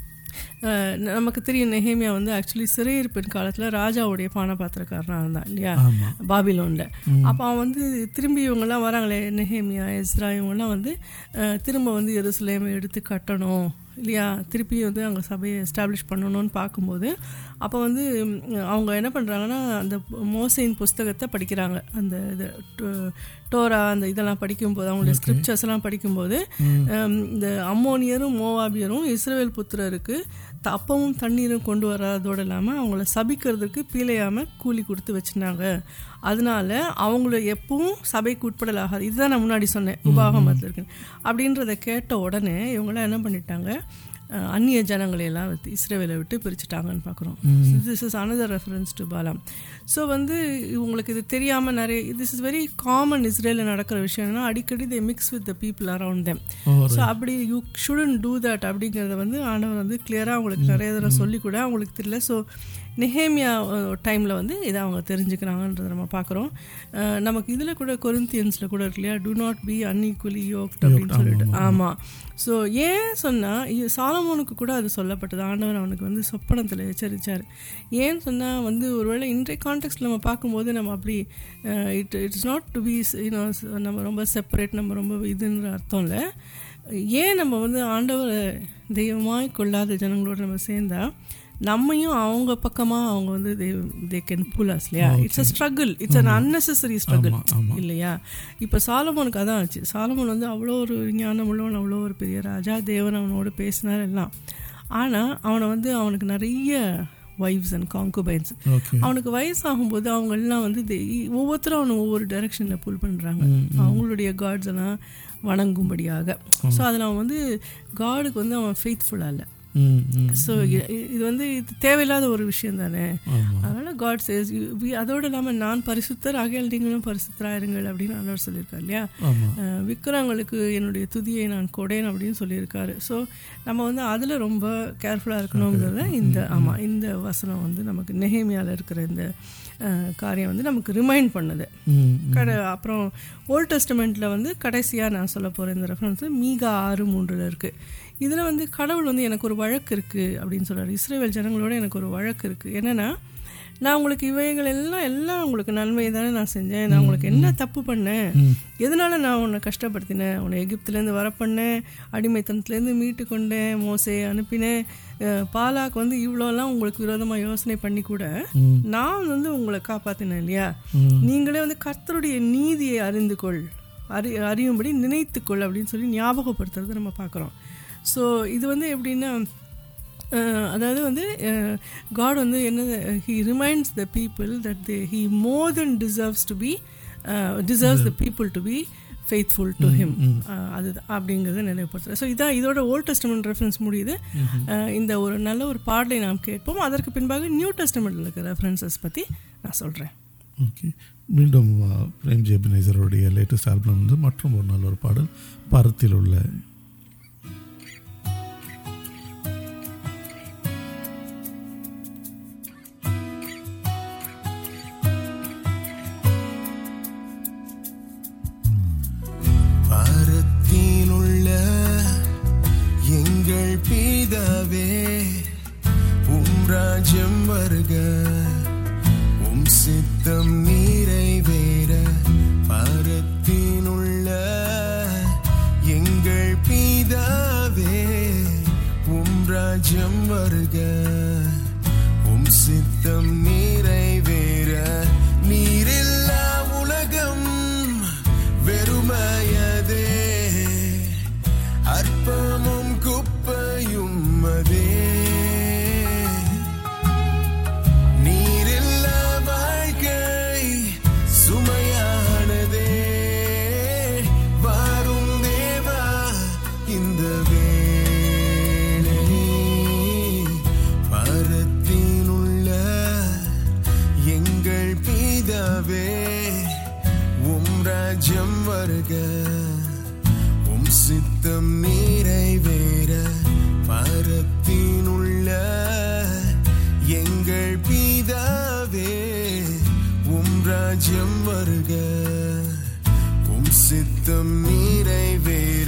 S4: அஹ் நமக்கு தெரியும் நெஹேமியா வந்து ஆக்சுவலி சிறையிருப்பின் காலத்தில் ராஜாவுடைய பானபாத்திரக்காரனாக இருந்தான் இல்லையா பாபிலோனில் அப்போ அவன் வந்து திரும்பி இவங்கெல்லாம் வராங்களே நெஹேமியா எஸ்ரா இவங்கெல்லாம் வந்து அஹ், திரும்ப வந்து எருசலேமை எடுத்து கட்டணும் இல்லையா திருப்பி வந்து அங்கே சபையை எஸ்டாப்ளிஷ் பண்ணணும்னு பார்க்கும்போது அப்போ வந்து ம், அவங்க என்ன பண்ணுறாங்கன்னா அந்த மோசையின் புஸ்தகத்தை படிக்கிறாங்க அந்த இது டோ- டோரா அந்த இதெல்லாம் படிக்கும்போது அவங்களுடைய ஸ்கிரிப்சர்ஸ் எல்லாம் படிக்கும்போது ஹம், இந்த அம்மோனியரும் மோவாபியரும் இஸ்ரவேல் புத்திரருக்கு த- அப்பமும் தண்ணீரும் கொண்டு வராதோடு இல்லாமல் அவங்கள சபிக்கிறதுக்கு பீலையாமல் கூலி கொடுத்து வச்சுருந்தாங்க அதனால அவங்கள எப்பவும் சபைக்கு உட்படலாகாது இதுதான் நான் முன்னாடி சொன்னேன் உபாகமத்தில் இருக்கு அப்படின்றத கேட்ட உடனே இவங்களாம் என்ன பண்ணிட்டாங்க அஹ், அந்நிய ஜனங்களை எல்லாம் வந்து இஸ்ரேவேலை விட்டு பிரிச்சுட்டாங்கன்னு பார்க்குறோம் this is another reference to Balaam so வந்து இவங்களுக்கு இது தெரியாமல் நிறைய திஸ் இஸ் வெரி காமன் இஸ்ரேலில் நடக்கிற விஷயம்னா அடிக்கடி they mix with the people around them so அப்படி யூ ஷுடன் டூ தட் அப்படிங்கிறத வந்து ஆண்டவர் வந்து கிளியராக அவங்களுக்கு நிறைய தடவை சொல்லி கூட அவங்களுக்கு தெரியல ஸோ நெஹேமியா டைமில் வந்து இதை அவங்க தெரிஞ்சுக்கிறாங்கன்றத நம்ம பார்க்குறோம் நமக்கு இதில் கூட கொரிந்தியன்ஸில் கூட இருக்கு இல்லையா to not be unequally yoked அப்படின்னு சொல்லிட்டு ஆமாம் ஸோ ஏன் சொன்னால் சாலமோனுக்கு கூட அது சொல்லப்பட்டது ஆண்டவர் அவனுக்கு வந்து சொப்பனத்தில் எச்சரித்தார் ஏன்னு சொன்னால் வந்து ஒருவேளை இன்றைய கான்டெக்ட்ல நம்ம பார்க்கும்போது நம்ம அப்படி it it's not to be you know நம்ம ரொம்ப செப்பரேட் நம்ம ரொம்ப இதுன்ற அர்த்தம் இல்லை ஏன் நம்ம வந்து ஆண்டவர் தெய்வமாய் கொள்ளாத ஜனங்களோட நம்ம சேர்ந்தா நம்மையும் அவங்க பக்கமாக அவங்க வந்து தே கேன் புலாஸ் இல்லையா it's a struggle it's an unnecessary struggle இல்லையா இப்போ சாலமோனுக்கு அதான் ஆச்சு சாலமோன் வந்து அவ்வளோ ஒரு ஞானம் உள்ளவன் அவ்வளோ ஒரு பெரிய ராஜா தேவன் அவனோட பேசினார் எல்லாம் ஆனால் அவனை வந்து அவனுக்கு நிறைய ஒய்ஃப்ஸ் அண்ட் காங்குபைன்ஸ்
S3: ஓகே
S4: அவனுக்கு வயசாகும்போது அவங்க எல்லாம் வந்து they- ஒவ்வொருத்தரும் அவனை ஒவ்வொரு டைரக்ஷனில் புல் பண்ணுறாங்க அவங்களுடைய காட்ஸ் எல்லாம் வணங்கும்படியாக ஸோ அதில் அவன் வந்து காடுக்கு வந்து அவன் ஃபெய்த்ஃபுல்லாக இல்லை
S3: ம் ம்
S4: ஸோ இது வந்து இது தேவையில்லாத ஒரு விஷயம் தானே
S3: ஆமாம்
S4: அதனால காட் சேஸ் அதோடு இல்லாமல் நான் பரிசுத்தர் ஆகையால் நீங்களும் பரிசுத்தராயிருங்கள் அப்படின்னு ஆண்டவர் சொல்லியிருக்காரு இல்லையா
S3: ஆமாம்
S4: அஹ் விக்கிரங்களுக்கு என்னுடைய துதியை நான் கொடேன் அப்படின்னு சொல்லியிருக்காரு ஸோ நம்ம வந்து அதில் ரொம்ப கேர்ஃபுல்லாக இருக்கணுங்கிறத இந்த ஆமாம் இந்த வசனம் வந்து நமக்கு நெஹேமியாவில் இருக்கிற இந்த அஹ், காரியம் வந்து நமக்கு ரிமைண்ட் பண்ணுது
S3: ம்
S4: கடை அப்புறம் ஓல்ட் டெஸ்டமெண்ட்டில் வந்து கடைசியாக நான் சொல்ல போகிற இந்த ரெஃபரன்ஸ் மீகா ஆறு மூன்றில் இருக்குது இதில் வந்து கடவுள் வந்து எனக்கு ஒரு வழக்கு இருக்குது அப்படின்னு சொல்றாரு இஸ்ரேல் ஜனங்களோட எனக்கு ஒரு வழக்கு இருக்குது என்னென்னா நான் உங்களுக்கு இவைகள் எல்லாம் எல்லாம் உங்களுக்கு நன்மை தானே நான் செஞ்சேன் நான் உங்களுக்கு என்ன தப்பு பண்ணேன் எதனால நான் உன்னை கஷ்டப்படுத்தினேன் உன்னை எகிப்துலேருந்து வர பண்ணேன் அடிமைத்தனத்துலேருந்து மீட்டு கொண்டேன் மோசே அனுப்பினேன் அஹ் பாலாக்கு வந்து இவ்வளோலாம் உங்களுக்கு விரோதமாக யோசனை பண்ணி கூட நான் வந்து உங்களை காப்பாற்றினேன் இல்லையா நீங்களே வந்து கர்த்தருடைய நீதியை அறிந்து கொள் அறி அறியும்படி நினைத்துக்கொள் அப்படின்னு சொல்லி ஞாபகப்படுத்துறது நம்ம பார்க்குறோம் ஸோ இது வந்து எப்படின்னா அஹ், அதாவது வந்து காட் வந்து என்ன he reminds the people that they he more than deserves to be deserves the people to be faithful to him அது அப்படிங்கிறத நினைவுபடுத்துறேன் ஸோ இதான் இதோட ஓல்ட் டெஸ்டமெண்ட் ரெஃபரன்ஸ் முடியுது அஹ், இந்த ஒரு நல்ல ஒரு பாடலை நாம் கேட்போம் அதற்கு பின்பாக நியூ டெஸ்டமெண்ட்டில் இருக்கிற ரெஃபரன்சஸ் பற்றி நான் சொல்கிறேன்
S3: ஓகே மீண்டும் அஹ், பிரேம் ஜெபினேசருடைய லேட்டஸ்ட் ஆல்பம் வந்து மற்றும் ஒரு நல்ல ஒரு பாடல் பரத்தில் உள்ள
S1: பாரத்தில் உள்ள எங்கள் பிதாவே உம் ராஜ்யம் வருக உம் சித்தம் நிறைவேற பாரத்தில் உள்ள எங்கள் பிதாவே உம் ராஜ்யம் வருக உம் சித்தம் நிறைவேற நீரில்லா உலகம் வெறுமையதே அற்பமும் குப்பையும் அதே நீரில்லா வாழ்க்கை சுமையானதே வாரும் தேவா இந்த வேளை பரத்தில் உள்ள எங்கள் பிதாவே உம் ராஜ்யம் வருக உம் சித்தம் நிறைவேற பரத்தில் உள்ள எங்கள் பிதாவே உம் ராஜ்யம் வருக உம் சித்தம் நிறைவேற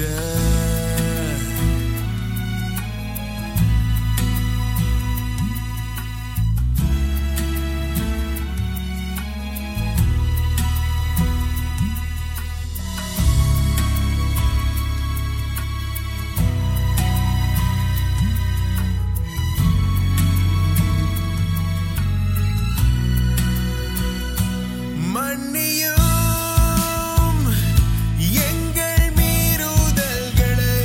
S1: மன்னியும் எங்கள் மீறுதல்களை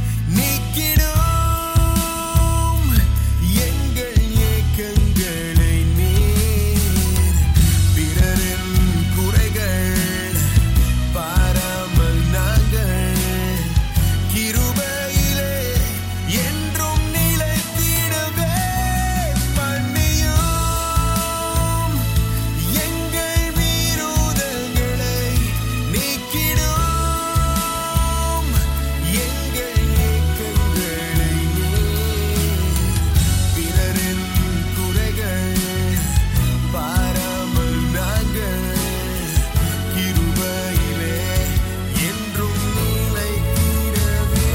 S1: நீக்கிடும் எங்கள் ஏக்கங்களை நீர் பிறரின் குறைகள் பாராமல் நாங்கள் கிருபையிலே என்றும் நிலைத்திடவே மன்னியும் எங்கள் மீறுதல்களை நீக்கிடும் எங்கள் ஏக்கங்களை நீர் பிறரின் குறைகள் பாராமல் நாங்கள் கிருபையிலே என்றும் நிலைத்திடவே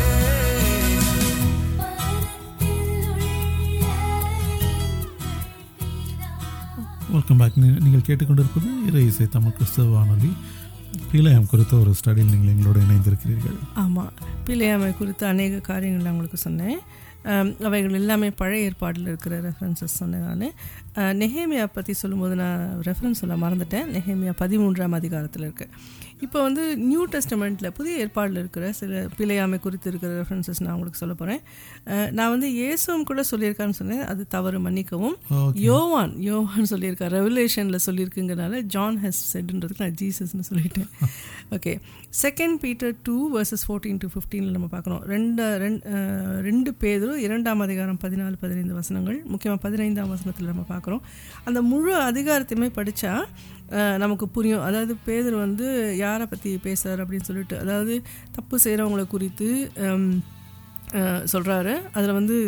S3: வெல்கம் பேக் நீங்கள் கேட்டுக்கொண்டிருப்பது இறை இசை தமிழ் கிறிஸ்தவ வானொலி பீலயம் குறித்த ஒரு ஸ்டடியில் நீங்கள் எங்களோடு இணைந்திருக்கிறீர்கள்
S4: ஆமாம் பிள்ளையாமை குறித்து அநேக காரியங்கள் நான் உங்களுக்கு சொன்னேன் அம், அவைகள் எல்லாமே பழைய ஏற்பாடில் இருக்கிற ரெஃபரன்சஸ் சொன்னேன் நான் நெஹேமியா பற்றி சொல்லும்போது நான் ரெஃபரன்ஸ் சொல்ல மறந்துட்டேன் நெஹேமியா பதிமூன்றாம் அதிகாரத்தில் இருக்குது இப்போ வந்து நியூ டெஸ்டமெண்ட்டில் புதிய ஏற்பாடில் இருக்கிற சில பிழையாமை குறித்து இருக்கிற ரெஃபரன்சஸ் நான் உங்களுக்கு சொல்ல போகிறேன் நான் வந்து இயேசுவும் கூட சொல்லியிருக்கான்னு சொன்னேன் அது தவறு மன்னிக்கவும்
S3: Okay.
S4: யோவான் யோவான் சொல்லியிருக்கார் ரெவலேஷனில் சொல்லியிருக்குங்கிறனால ஜான் ஹஸ் செட்ன்றதுக்கு நான் ஜீசஸ்னு சொல்லிட்டேன் okay second Peter two verses fourteen to ஃபிஃப்டீனில் நம்ம பார்க்குறோம் ரெண்டு ரெண்டு அஹ், ரெண்டு பேரும் இரண்டாம் அதிகாரம் பதினாலு பதினைந்து வசனங்கள் முக்கியமாக பதினைந்தாம் வசனத்தில் நம்ம பார்க்குறோம் அந்த முழு அதிகாரத்தையுமே படித்தா நமக்கு புரியும் அதாவது பேதர் வந்து யாரை பற்றி பேசுகிறார் அப்படின்னு சொல்லிட்டு அதாவது தப்பு செய்கிறவங்கள குறித்து சொல்கிறாரு அதில் வந்து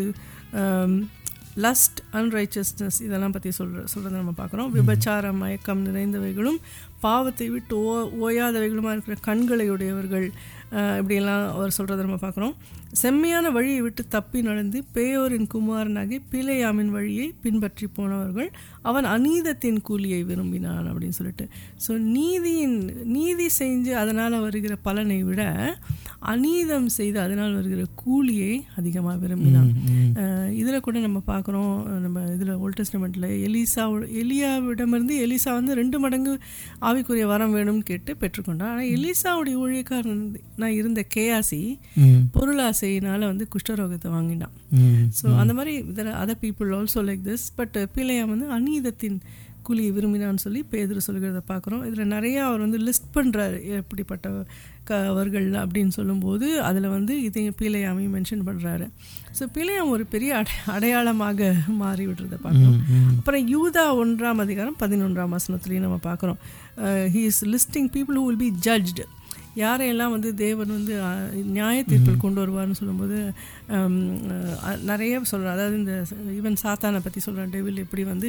S4: லஸ்ட் அன்ரைச்சஸ்னஸ் இதெல்லாம் பற்றி சொல்கிற சொல்கிறத நம்ம பார்க்குறோம் விபச்சாரம் மயக்கம் நிறைந்தவைகளும் பாவத்தை விட்டு ஓ ஓயாதவைகளுமா இருக்கிற கண்களை உடையவர்கள் அஹ், இப்படியெல்லாம் அவர் சொல்கிறத நம்ம பார்க்குறோம் செம்மையான வழியை விட்டு தப்பி நடந்து பேயோரின் குமாரனாகி பிழையாமின் வழியை பின்பற்றி போனவர்கள் அவன் அநீதத்தின் கூலியை விரும்பினான் அப்படின்னு சொல்லிட்டு ஸோ நீதியின் நீதி செஞ்சு அதனால் வருகிற பலனை விட அநீதம் செய்து அதனால் வருகிற கூலியை அதிகமாக விரும்பினான் இதில் கூட நம்ம பார்க்குறோம் நம்ம இதில் ஓல்ட் டெஸ்டமெண்ட்டில் எலிசா எலியாவிடமிருந்து எலிசா வந்து ரெண்டு மடங்கு ஆவிக்குரிய வரம் வேணும்னு கேட்டு பெற்றுக்கொண்டான் ஆனால் எலிசாவுடைய ஊழியக்காரன் நான் இருந்த கேயாசி
S3: ம்
S4: பொருளாசையினால வந்து குஷ்டரோகத்தை வாங்கினான்
S3: ம்
S4: ஸோ அந்த மாதிரி இதில் other people also like this but பிள்ளையாம் வந்து அநீதத்தின் கூலியை விரும்பினான்னு சொல்லி பேதுரு சொல்கிறத பார்க்குறோம் இதில் நிறையா அவர் வந்து லிஸ்ட் பண்ணுறாரு எப்படிப்பட்ட க அவர்கள் அப்படின்னு சொல்லும்போது அதில் வந்து இதையும் பீலையாமையும் மென்ஷன் பண்ணுறாரு ஸோ பீலையாம் ஒரு பெரிய அடை அடையாளமாக மாறி விடுறதை பார்க்குறோம் அப்புறம் யூதா ஒன்றாம் அதிகாரம் பதினொன்றாம் வசனத்துலேயும் நம்ம பார்க்குறோம் he is listing people who will be judged யாரையெல்லாம் வந்து தேவன் வந்து அஹ், நியாய தீர்ப்பில் கொண்டு வருவார்னு சொல்லும்போது ஹம், அஹ், நிறைய சொல்கிறார் அதாவது இந்த ஈவன் சாத்தானை பற்றி சொல்கிறார் டெவில் எப்படி வந்து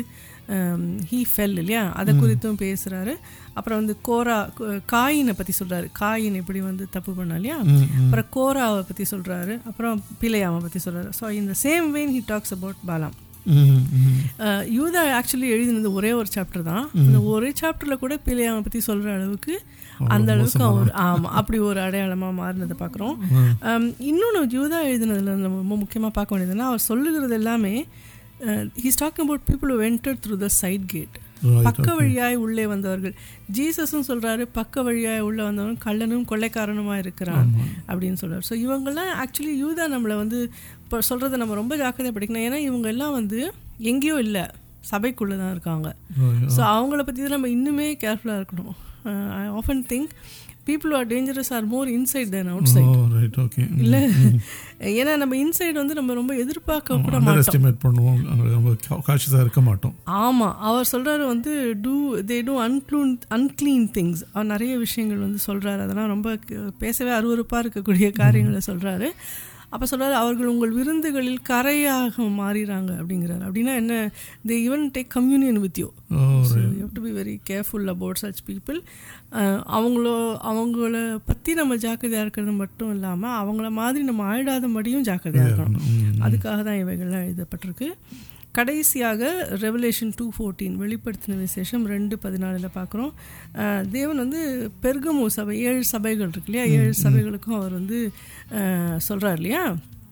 S4: ஹீ ஃபெல் இல்லையா அதை குறித்தும் பேசுகிறாரு அப்புறம் வந்து கோரா கு- காயினை பற்றி சொல்கிறாரு காயின் எப்படி வந்து தப்பு பண்ணா இல்லையா அப்புறம் கோராவை பற்றி சொல்கிறாரு அப்புறம் பிழையாவை பற்றி சொல்கிறாரு ஸோ இந்த same vein he talks about Balaam
S3: hmm hmm
S4: அஹ் யூதா ஆக்சுவலி எழுதினது ஒரே ஒரு சாப்டர் தான் அந்த ஒரே சாப்டரில் கூட பிள்ளையாவை பற்றி சொல்கிற அளவுக்கு அந்த அளவுக்கு அவர் ஆமாம் அப்படி ஒரு அடையாளமாக மாறினதை பார்க்குறோம் இன்னொன்று யூதா எழுதினதுல நம்ம ரொம்ப முக்கியமாக பார்க்க வேண்டியதுன்னா அவர் சொல்லுகிறது எல்லாமே he's talking about people who enter through the side gate
S3: Right,
S4: பக்க வழியாய் உள்ளே வந்தவர்கள் ஜீசஸும் சொல்றாரு பக்க வழியாய் உள்ளே வந்தவன் கள்ளனும் கொள்ளைக்காரனுமா இருக்கிறான் அப்படின்னு சொல்றாரு ஸோ இவங்கெல்லாம் ஆக்சுவலி யூதா நம்மளை வந்து இப்போ சொல்றதை நம்ம ரொம்ப ஜாக்கிரதையாக படிக்கணும் ஏன்னா இவங்க எல்லாம் வந்து எங்கேயோ இல்லை சபைக்குள்ளே தான் இருக்காங்க
S3: Right.
S4: ஸோ அவங்கள பற்றி தான் நம்ம இன்னுமே கேர்ஃபுல்லாக இருக்கணும் I often think people are dangerous are more inside than outside
S3: oh right okay
S4: இல்லை ஏன்னா நம்ம இன்சைடு வந்து நம்ம ரொம்ப எதிர்பார்க்க கூட
S3: அண்டர்
S4: மாட்டோம்
S3: எஸ்டிமேட் பண்ணுவோம் அங்க நம்ம காஷியஸாக இருக்க மாட்டோம்
S4: ஆமாம் அவர் சொல்கிறாரு வந்து do they do unclean unclean things அவர் நிறைய விஷயங்கள் வந்து சொல்கிறாரு அதெல்லாம் ரொம்ப க- பேசவே அருவருப்பாக இருக்கக்கூடிய காரியங்களை சொல்கிறாரு அப்போ சொல்கிறாரு அவர்கள் உங்கள் விருந்துகளில் கரையாக மாறிறாங்க அப்படிங்கிறாரு அப்படின்னா என்ன they even take communion with you
S3: oh
S4: so you to be very careful about such people அவங்களோ அவங்கள பற்றி நம்ம ஜாக்கிரதையாக இருக்கிறது மட்டும் இல்லாமல் அவங்கள மாதிரி நம்ம ஆயிடாதபடியும் ஜாக்கிரதையாக இருக்கணும் அதுக்காக தான் இவைகள்லாம் எழுதப்பட்டிருக்கு கடைசியாக ரெவலேஷன் டூ ஃபோர்டீன் வெளிப்படுத்தின விசேஷம் ரெண்டு பதினாலில் பார்க்குறோம் தேவன் வந்து பெர்கமோ சபை ஏழு சபைகள் இருக்கு இல்லையா ஏழு சபைகளுக்கும் அவர் வந்து சொல்கிறார் இல்லையா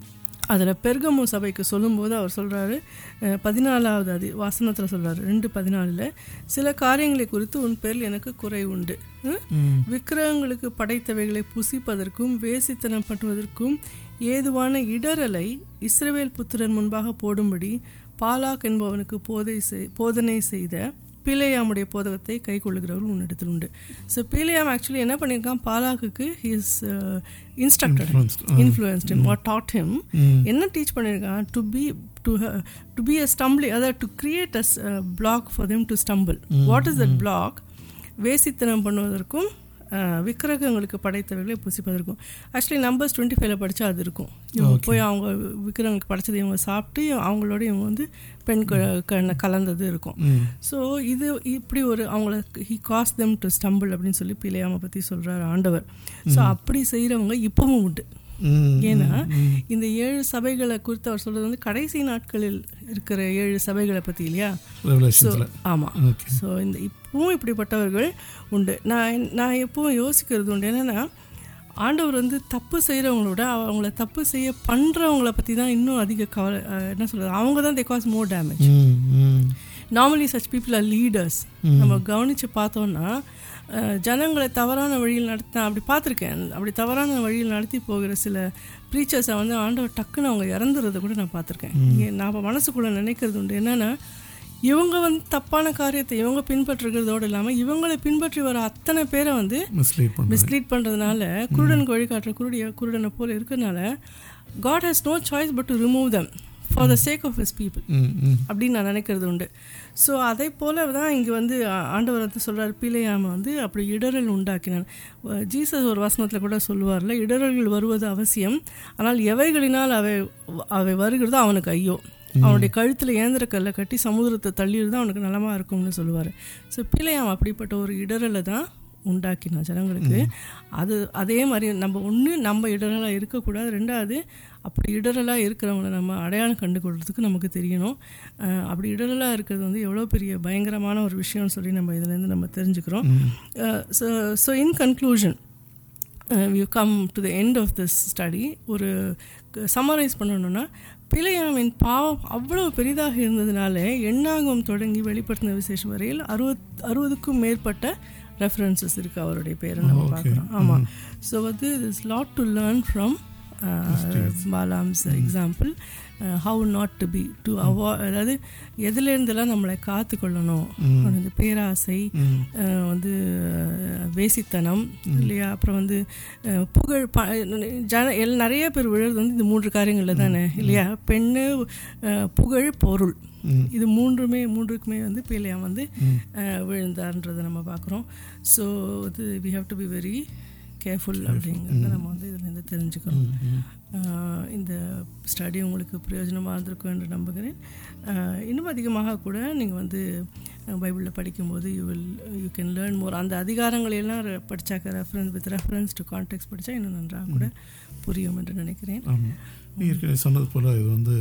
S4: அதில் பெர்கமோ சபைக்கு சொல்லும்போது அவர் சொல்கிறாரு பதினாலாவது அதி வாசனத்தில் சொல்கிறாரு ரெண்டு பதினாலில் சில காரியங்களை குறித்து உன் பேரில் எனக்கு குறை உண்டு ம்? விக்கிரகங்களுக்கு படைத்தவைகளை புசிப்பதற்கும் வேசித்தனம் பண்ணுவதற்கும் ஏதுவான இடரலை இஸ்ரவேல் புத்திரன் முன்பாக போடும்படி பாலாக் என்பவனுக்கு போதை செய் போதனை செய்த பீலையாமுடைய போதகத்தை கை கொள்ளுகிறவர் உன்னிடத்தில் உண்டு ஸோ பீலையாம் ஆக்சுவலி என்ன பண்ணியிருக்கான் பாலாக்குக்கு his instructor influenced him or taught him என்ன டீச் பண்ணியிருக்கான் to be to to be a stumble அதாவது to create as block for them to stumble what is that block வேசித்தனம் பண்ணுவதற்கும் அஹ், விக்கிரகங்களுக்கு படைத்தவர்களை புசிப்பதற்கும் ஆக்சுவலி நம்பர்ஸ் டுவெண்ட்டி ஃபைவ்ல படித்தா அது இருக்கும் இவங்க போய் அவங்க விக்கிரகங்களுக்கு படைச்சதை இவங்க சாப்பிட்டு அவங்களோட இவங்க வந்து பெண் க- க- கலந்தது இருக்கும் ஸோ இது இப்படி ஒரு அவங்கள he cause them to stumble அப்படின்னு சொல்லி பிள்ளையாம பற்றி சொல்கிறார் ஆண்டவர் ஸோ அப்படி செய்கிறவங்க இப்பவும் உண்டு ஏன்னா இந்த ஏழு சபைகளை குறித்து அவர் சொல்றது வந்து கடைசி நாட்களில் இருக்கிற ஏழு சபைகளை பற்றி இல்லையா ஸோ
S3: ரெவலேஷன்ஸில்
S4: ஆமாம்
S3: ஓகே
S4: ஸோ இந்த இப்பவும் இப்படிப்பட்டவர்கள் உண்டு நான் நான் எப்பவும் யோசிக்கிறது உண்டு என்னென்னா ஆண்டவர் வந்து தப்பு செய்கிறவங்களோட அவங்கள தப்பு செய்ய பண்ணுறவங்கள பற்றி தான் இன்னும் அதிக கவலை அஹ், என்ன சொல்கிறது அவங்க தான் தே cos more damage
S3: hmm hmm
S4: normally such people are leaders நம்ம கவனித்து பார்த்தோன்னா அஹ், ஜனங்களை தவறான வழியில் நடத்த அப்படி பார்த்துருக்கேன் அப்படி தவறான வழியில் நடத்தி போகிற சில ப்ரீச்சர்ஸை வந்து ஆண்டவர் டக்குன்னு அவங்க இறந்துறத கூட நான் பார்த்துருக்கேன் ஏன் நான் அப்ப மனசுக்குள்ளே நினைக்கிறது உண்டு என்னென்னா இவங்க வந்து தப்பான காரியத்தை இவங்க பின்பற்றுகிறதோடு இல்லாமல் இவங்களை பின்பற்றி வர அத்தனை பேரை வந்து
S3: மிஸ்லீட் பண்ணுறது
S4: மிஸ்லீட் பண்ணுறதுனால குருடனுக்கு வழிகாட்டுற குருடிய குருடனை போல இருக்கிறதுனால God has no choice but to remove them for the sake of his people
S3: ம் ம்
S4: அப்படின்னு நான் நினைக்கிறது உண்டு ஸோ அதே போல தான் இங்கே வந்து ஆ- ஆண்டவர் வந்து சொல்கிறார் பீலையாம வந்து அப்படி இடரல் உண்டாக்கினான் வ- ஜீசஸ் ஒரு வசனத்தில் கூட சொல்லுவார்ல இடரல்கள் வருவது அவசியம் ஆனால் எவைகளினால் அவை அவை வருகிறதோ அவனுக்கு ஐயோ அவனுடைய கழுத்தில் ஏந்திர கல்லை கட்டி சமுதிரத்தை தள்ளிடுறது அவனுக்கு நலமாக இருக்கும்னு சொல்லுவார் ஸோ பீலையாம் அப்படிப்பட்ட ஒரு இடரலை தான் உண்டாக்கினான் ஜனங்களுக்கு அது அதே மாதிரி நம்ம ஒன்று நம்ம இடரலாக இருக்கக்கூடாது ரெண்டாவது அப்படி இடரலாக இருக்கிறவங்கள நம்ம அடையாளம் கண்டு கொள்றதுக்கு நமக்கு தெரியணும் அஹ் அப்படி இடரலாக இருக்கிறது வந்து எவ்வளோ பெரிய பயங்கரமான ஒரு விஷயம்னு சொல்லி நம்ம இதுலேருந்து நம்ம தெரிஞ்சுக்கிறோம் so so in conclusion we come to the end of this study ஒரு சம்மரைஸ் பண்ணணும்னா பிழையாமின் பாவம் அவ்வளவு பெரிதாக இருந்ததுனால எண்ணாகம் தொடங்கி வெளிப்படுத்தின விசேஷம் வரையில் அறுபத் அறுபதுக்கும் மேற்பட்ட ரெஃபரன்சஸ் இருக்குது அவருடைய பேரை நம்ம
S3: okay.
S4: பார்க்குறோம் ஆமாம் ஸோ வந்து is lot to learn from Balaam's example how not to be to avoid அதாவது எதுலேருந்தெல்லாம் நம்மளை காத்து கொள்ளணும் இந்த பேராசை அஹ், வந்து அஹ், வேசித்தனம் இல்லையா அப்புறம் வந்து அஹ், புகழ் ப ஜன எல் நிறைய பேர் விழுறது வந்து இந்த மூன்று காரியங்களில் தானே இல்லையா பெண்ணு அஹ், புகழ் பொருள் இது மூன்றுமே மூன்றுக்குமே வந்து பிள்ளையா வந்து அஹ், விழுந்தார்ன்றதை நம்ம பார்க்குறோம் ஸோ இது we have to be very careful அப்படிங்கிறத நம்ம வந்து இதுலேருந்து தெரிஞ்சுக்கிறோம் அஹ், இந்த ஸ்டடி உங்களுக்கு பிரயோஜனமாக இருந்திருக்கும் என்று நம்புகிறேன் அஹ், இன்னும் அதிகமாக கூட நீங்கள் வந்து பைபிளில் படிக்கும்போது you will you can learn more அந்த அதிகாரங்களையெல்லாம் re- படிச்சாக்க reference with reference to context படித்தா இன்னும் நன்றாக கூட புரியும் என்று நினைக்கிறேன்
S3: ஆமாம் நீ ஏற்கனவே சொன்னது போல் இது வந்து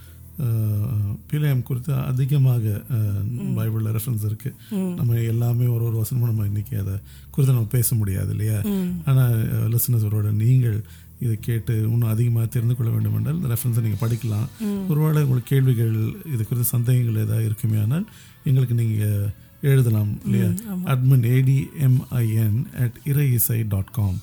S3: பிழையம் குறித்து அதிகமாக அஹ், பைபிளில் ரெஃபரன்ஸ் இருக்குது நம்ம எல்லாமே ஒரு ஒரு வசனமும் நம்ம இன்னைக்கு அதை குறித்து நம்ம பேச முடியாது இல்லையா ஆனால் லிசனர்ஸோட நீங்கள் இதை கேட்டு இன்னும் அதிகமாக தெரிந்து கொள்ள வேண்டும் என்றால் இந்த ரெஃபரன்ஸை நீங்கள் படிக்கலாம் ஒருவேளை உங்களுக்கு கேள்விகள் இது குறித்து சந்தேகங்கள் ஏதாவது இருக்குமே ஆனால் எங்களுக்கு நீங்கள் எழுதலாம் இல்லையா admin A D M I N at Iraiyisai dot com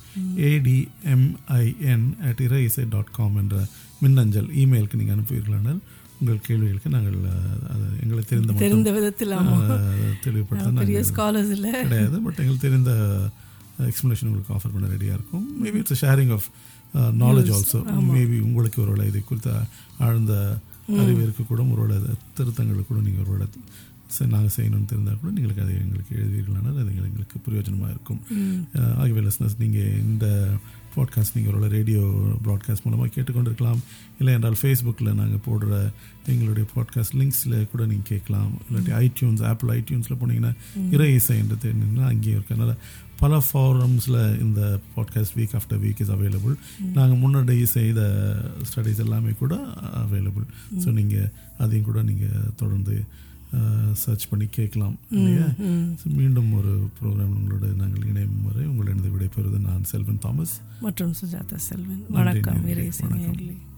S3: A D M I N at Iraiyisai dot com என்ற மின்னஞ்சல் இமெயிலுக்கு நீங்கள் அனுப்புவீர்களானால் உங்கள் கேள்விகளுக்கு நாங்கள் அஹ், அது எங்களுக்கு தெரிந்த மட்டும்,
S4: தெரிந்த விதத்தில் ஆமாம்
S3: அஹ், தெளிவுபடுத்த
S4: பெரிய
S3: நாங்கள்
S4: ஸ்காலர்ஸ் இல்லை
S3: கிடையாது பட் எங்களுக்கு தெரிந்த எக்ஸ்ப்ளனேஷன் உங்களுக்கு ஆஃபர் பண்ண ரெடியாக இருக்கும் maybe it's sharing of knowledge also maybe உங்களுக்கு ஒருவேளை இது குறித்த ஆழ்ந்த அறிவு இருக்கக்கூடும் ஒருவேளை அது திருத்தங்கள் கூட நீங்கள் ஒருவேளை நாங்கள் செய்யணும்னு தெரிந்தால் கூட நீங்கள் அதை எங்களுக்கு எழுதுவீர்களானால் அது எங்களுக்கு பிரயோஜனமாக இருக்கும் அஹ், ஆகவே லிஸ்னஸ் நீங்கள் இந்த பாட்காஸ்ட் நீங்கள் ஒருவேளை ரேடியோ ப்ராட்காஸ்ட் மூலமாக கேட்டுக்கொண்டிருக்கலாம் இல்லை என்றால் ஃபேஸ்புக்கில் நாங்கள் போடுற எங்களுடைய பாட்காஸ்ட் லிங்க்ஸில் கூட நீங்கள் கேட்கலாம் இல்லாட்டி ஐடியூன்ஸ் ஆப்பிள் ஐடியூன்ஸில் போனீங்கன்னா இறை இசை என்று தெரிஞ்சுன்னா அங்கேயும் இருக்கு அதனால் பல ஃபாரம்ஸில் இந்த podcast week after week is available நாங்கள் முன்னாடி செய்த ஸ்டடீஸ் எல்லாமே கூட அவைலபிள் ஸோ நீங்கள் அதையும் கூட நீங்கள் தொடர்ந்து சர்ச் பண்ணி கேட்கலாம் இல்லையா So, மீண்டும் ஒரு ப்ரோக்ராம் உங்களோட நாங்கள் இணையும் வரை உங்களிடம் விடைபெறுவது நான் செல்வன் தாமஸ்
S4: மற்றும் சுஜாதா செல்வன்
S3: நன்றி,
S4: வணக்கம்
S3: நன்றி,
S4: இறை
S3: வணக்கம்.
S4: நேயர்களே